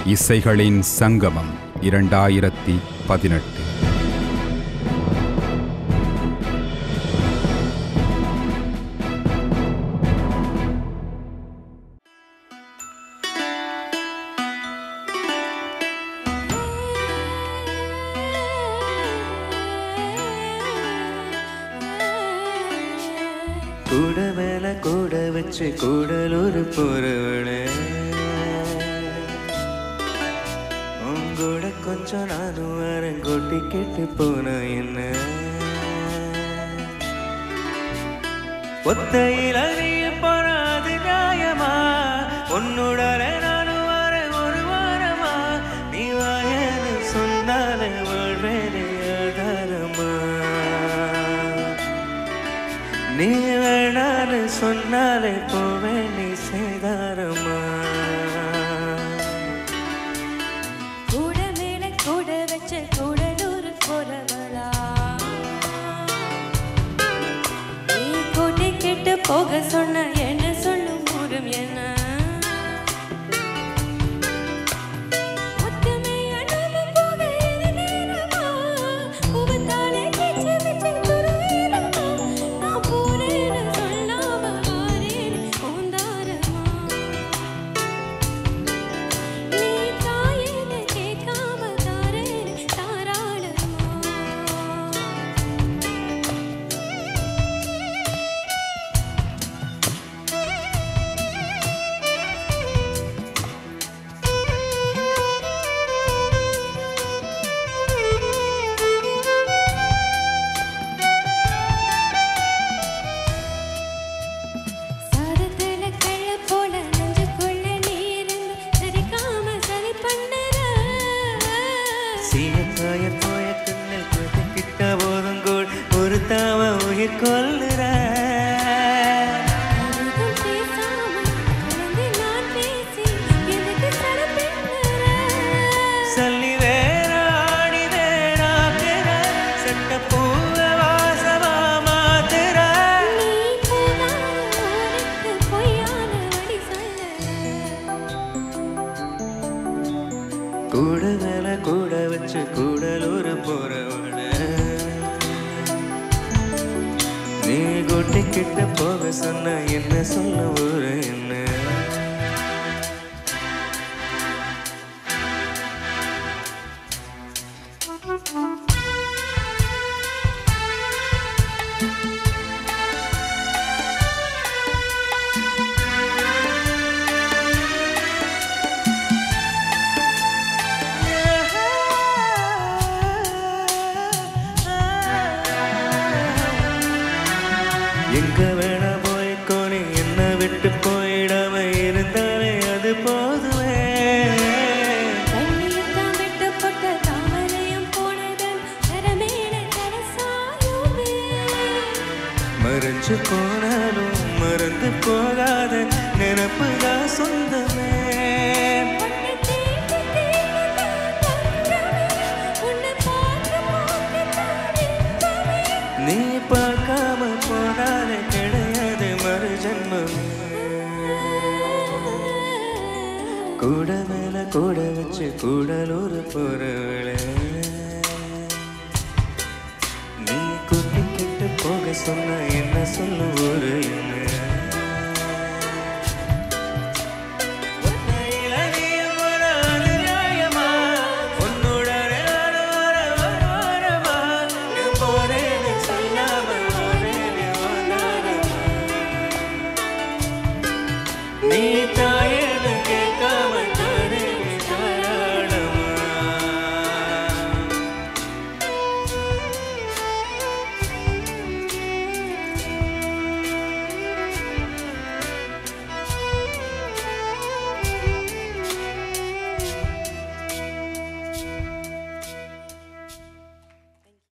இசைகளின் சங்கமம் இரண்டாயிரத்தி பதினெட்டு கூட மேல கூட வச்சு கூடலூர் போறவளே உங்கூட கொஞ்சம் நானும் வரேன் கொட்டி கெட்டு போன என்ன ஒத்தையில் அறிய போறாது நியாயமா உன்னுடல நானும் வரேன் ஒரு வாரமா நீ வாயன்னு சொன்னாலே வாழ்வேனே ஆதாரமா நீ வேணான்னு சொன்னாலே போவேன் நீ செய்தாரமா கூட மேல கூட வச்ச கூடலூர் போறவளா நீ கோட்டை கெட்டு போக சொன்ன என்ன சொல்லும் ஊரும் என்ன ஒத்துமையா நாம போக இது நேரமா? உவந்தாலே கீச்சு வச்சு துருவீரமா? நான் போறேன்னு சொல்லாம வாரேன்னு உந்தாரமா? நீ தாயேன்னு கேட்காம தாரேன்னு தாராளமா சாதத்துல கள்ள போல நெஞ்சுக்குள்ள நீ இருந்து சரிக்காம சரி பண்ணுற சீனத்தாய போய கண்ணில் கிட்ட போதும் கூட ஒரு தாவ உயிர் கொல்லுற எதுவும் பேசாம கலந்து நான் பேசி எனக்கு சட பின்னுற சல்லி வேற ஆடி வேறாக்குற சட்ட பூவ வாசமா மாத்துற நீ போகாத ஊருக்கு பொய்யான வழி சொல்ல கூட மேல கூட வச்சு கூடலூர் போறவன நீ கொட்டி கிட்ட போக சொன்ன என்ன சொல்ல ஒரு என்ன எங்க வேணா போய்க்கோ நீ என்ன விட்டு போயிடாம இருந்தாலே அது போதுமே கண்ணீர் தான் வெட்டப்பட்ட தாமரையும் போனதன் கரமேல கரசாயுமே மறைஞ்சு போனாலும் மறந்து போகாத நினப்பு தான் சொந்தமே உன்னை தேடி தேடி நான் தங்கமே உன்னை பார்த்து பார்த்து தான் இன்பமே நீ பார்க்காம போனாலே கிடையாது மறு ஜன்மமே கூட மேல கூட வச்சு கூடலூர் போறவளே நீ கூட்டி கிட்டு போக சொன்ன என்ன சொல்ல ஒரு என்ன